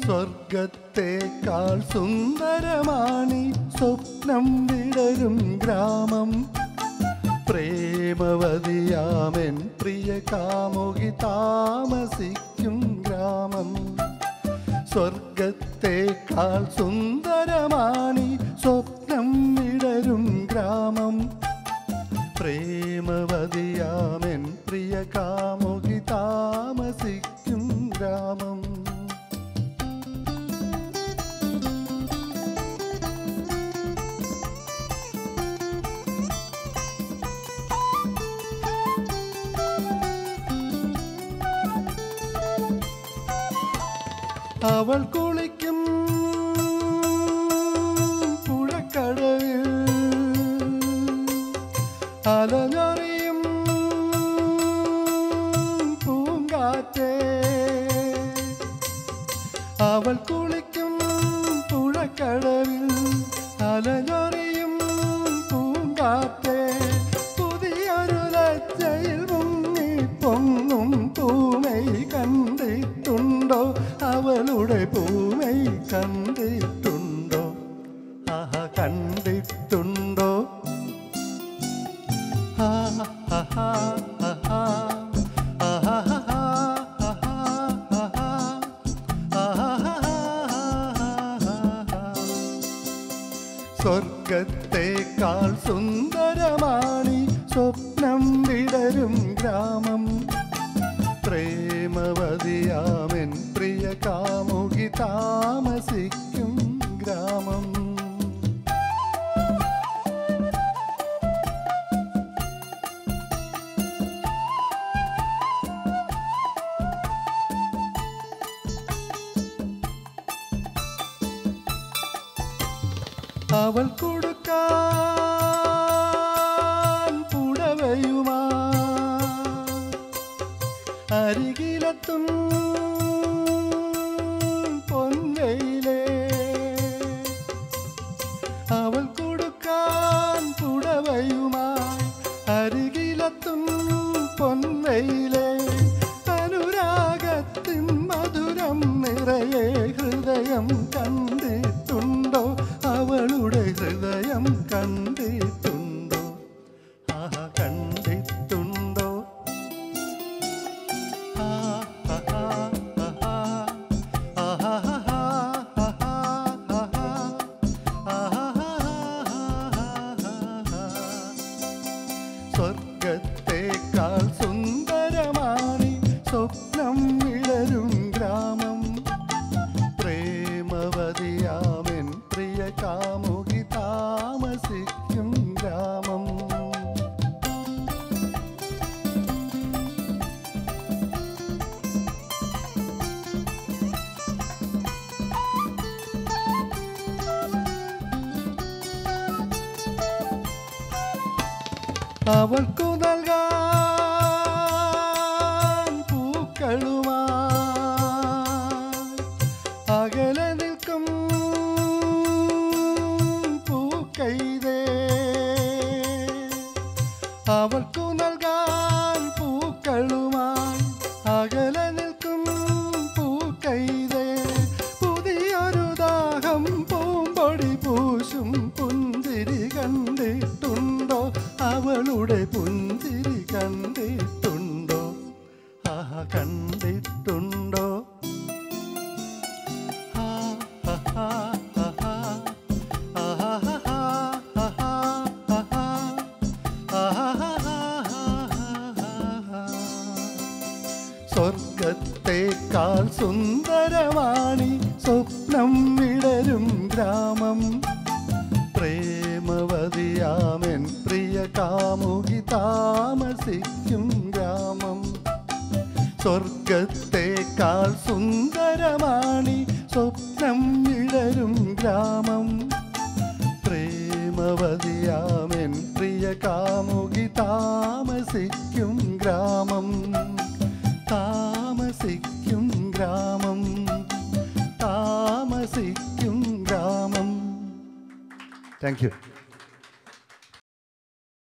സ്വർഗത്തേക്കാൾ സുന്ദരമാണി സ്വപ്നം വിടരും ഗ്രാമം പ്രേമവതിയാമൻ പ്രിയ കാമുകി താമസിക്കും ഗ്രാമം സ്വർഗത്തേക്കാൾ സുന്ദരമാണി സ്വപ്നം വിടരും ഗ്രാമം പ്രേമവതിയാമൻ പ്രിയ കാമുകി താമസിക്കും ഗ്രാമം അവൾ കുളിക്കും പുഴക്കടവിൽ അലഞ്ഞറിയും പൂങ്കാറ്റേ അവൾ കുളിക്കും പുഴക്കടവിൽ അലഞ്ഞറിയും പൂങ്കാറ്റേ പുതിയൊരു ലജ്ജയിൽ മുങ്ങി പൊങ്ങും പൂമൈ കണ്ടിട്ടുണ്ടോ അവളുടെ പൂമൈ കണ്ടിട്ടുണ്ടോ ആഹ കണ്ടിട്ടുണ്ടോ ആ, ആ, ആ, ആ, ആ. ആഹാ, ആ, ആ, ആ, ആ. സ്വർഗത്തേക്കാൾ സുന്ദരമാണി സ്വപ്നം വിടരും ഗ്രാമം പ്രേമവതിയാമൻ പ്രിയ കാമുകി താമസിക്കും ഗ്രാമം അവൾ കൊടുക്കാൻ പുടവയുമാ അരികിലെത്തും പൊന്നയിലേ അവൾ കൊടുക്കാൻ പുടവയുമായി അരികിലെത്തും പൊന്നയിലേ അനുരാഗത്തിൻ മധുരം നിറയെ ഹൃദയം കണ്ടിട്ടുണ്ടോ അവളുടെ ഹൃദയം കണ്ടിട്ടുണ്ടോ ആഹ കണ്ടിട്ടുണ്ടോ ആ, ആ, ആ, ആ, ആ, ആ, ആ, ആ, സ്വർഗത്തേക്കാൾ സുന്ദരമാണി സ്വപ്നം വിടരും ഗ്രാമം പ്രേമവതിയാമൻ പ്രിയ കാമുകി താമസിക്കും ഗ്രാമം അവൾക്കു നൽകാൻ പൂക്കളുമാ അകലെ നിൽക്കും പൂക്കൈതേ അവൾക്കു നൽകാൻ പൂക്കളുമായി അകലെ നിൽക്കും പൂക്കൈതേ പുതിയൊരു ദാഹം പൂമ്പൊടി പൂശും പുഞ്ചിരി കണ്ടിട്ടുണ്ടോ അവളുടെ പുഞ്ചിരി കണ്ടിട്ടുണ്ടോ ആഹ കണ്ടിട്ടുണ്ടോ ആ, ആ, ആ, ആ, ആ. ആഹാ, ആ, ആ, ആ, ആ, ആ. സ്വർഗത്തേക്കാൾ സുന്ദരമാണി സ്വപ്നം വിടരും ഗ്രാമം പ്രേമവതിയാമൻ പ്രിയ കാമുകി താമസിക്കും ഗ്രാമം സ്വർഗത്തേക്കാൾ സുന്ദരമാണി സ്വപ്നം വിടരും ഗ്രാമം പ്രേമവതിയാമൻ പ്രിയ കാമുകി താമസിക്കും ഗ്രാമം താമസിക്കും ഗ്രാമം താമസിക്കും ഗ്രാമം താങ്ക് യു